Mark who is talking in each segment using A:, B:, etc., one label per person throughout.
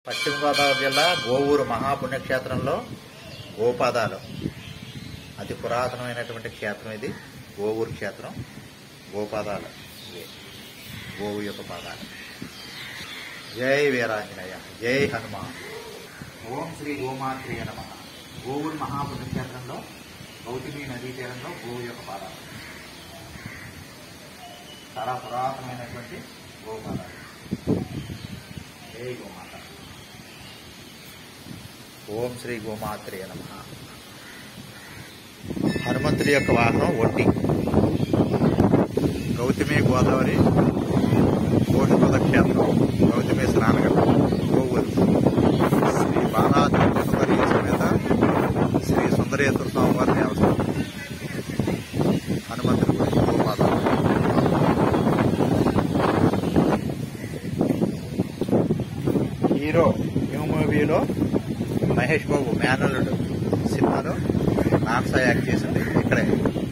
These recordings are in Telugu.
A: పశ్చిమ గోదావరి జిల్లా గోవూరు మహాపుణ్యక్షేత్రంలో గోపాదాలు అతి పురాతనమైనటువంటి క్షేత్రం ఇది గోవూరు క్షేత్రం గోపాదాలు ఇవే. గోవు యొక్క పాదాలు జై వీరాంజనేయ జై హనుమాన్ ఓం శ్రీ గోమాత్రియ నమ గోవూరు మహాపుణ్యక్షేత్రంలో గౌతమి నదీ తీరంలో గోవు యొక్క పాదాలు చాలా పురాతనమైనటువంటి గోపాదాలు జై గోమాత ఓం శ్రీ గోమాత్రే నమ హనుమంతుడి యొక్క వాహనం ఒంటి గౌతమి గోదావరి కోటిపద క్షేత్రం గౌతమి స్నానఘట్టం గోవులు శ్రీ బాలాజీ సుందరి సమేత శ్రీ సుందరేశ్వర స్వామి వారి దేవస్థానం హనుమంతుడి గురించి గోపాదాలు హీరో న్యూ మూవీలో మహేష్ బాబు మేనల్లుడు సినిమాలో నాన్సా యాక్ట్ చేసింది ఇక్కడే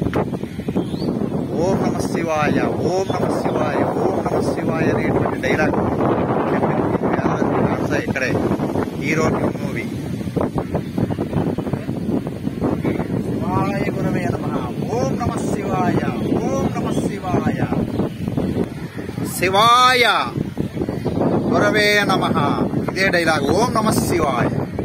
A: ఓం నమ శివాయ ఓం నమ శివాయ ఓం నమ శివాయ అనేటువంటి డైలాగ్ నాన్సా ఇక్కడే హీరో న్యూ మూవీ శివాయ గురవే నమ ఓం నమ శివాయ ఓం నమ శివాయ శివాయ గురవే నమ ఇదే డైలాగ్ ఓం నమ శివాయ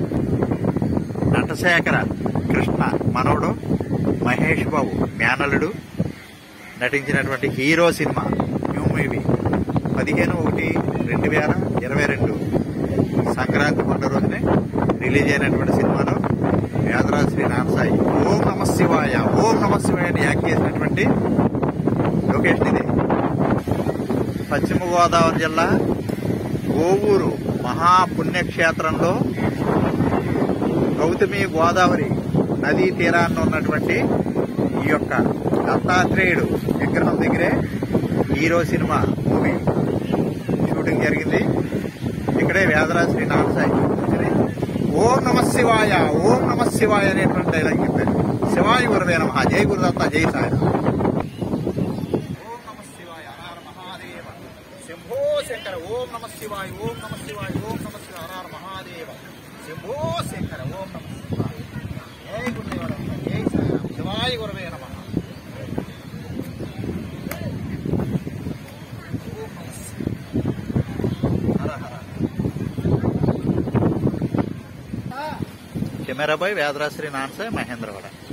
A: నటశేఖర కృష్ణ మనవడు మహేష్ బాబు మేనలుడు నటించినటువంటి హీరో సినిమా న్యూ మూవీ పదిహేను ఒకటి రెండు వేల ఇరవై రెండు సంక్రాంతి పండుగ రోజునే రిలీజ్ అయినటువంటి సినిమాలో వేదరాజ్ శ్రీ నామసాయి ఓం నమ శివాయ ఓం నమ శివాయ అని యాక్ట్ చేసినటువంటి లొకేషన్ ఇది పశ్చిమ గోదావరి జిల్లా గోవూరు మహాపుణ్యక్షేత్రంలో గౌతమి గోదావరి నదీ తీరాన్ని ఉన్నటువంటి ఈ యొక్క దత్తాత్రేయుడు విగ్రహం దగ్గరే హీరో సినిమా మూవీ షూటింగ్ జరిగింది ఇక్కడే వేదరాజ్ శ్రీ నామసాయి ఓం నమ శివాయ ఓం నమ శివాయ అనేటువంటి డైలాగ్ చెప్పారు శివాయ గురువే నమ జై గురుదత్త జై సాయి ఓం నమ శివాయ హర మహాదేవ శంభో శంకర ఓం నమ శివాయ ఓం నమ శివాయ ఓం నమ శివాయ హర మహాదేవ శంభో శంకర ఓం నమ శివాయ జై గురుదేవ జై సాయి శివాయ గురవే నమ ఓం నమ శివాయ. హర హర కెమెరాపై వేదరాశ్రీ నాన్సాయ్ మహేంద్రవాడ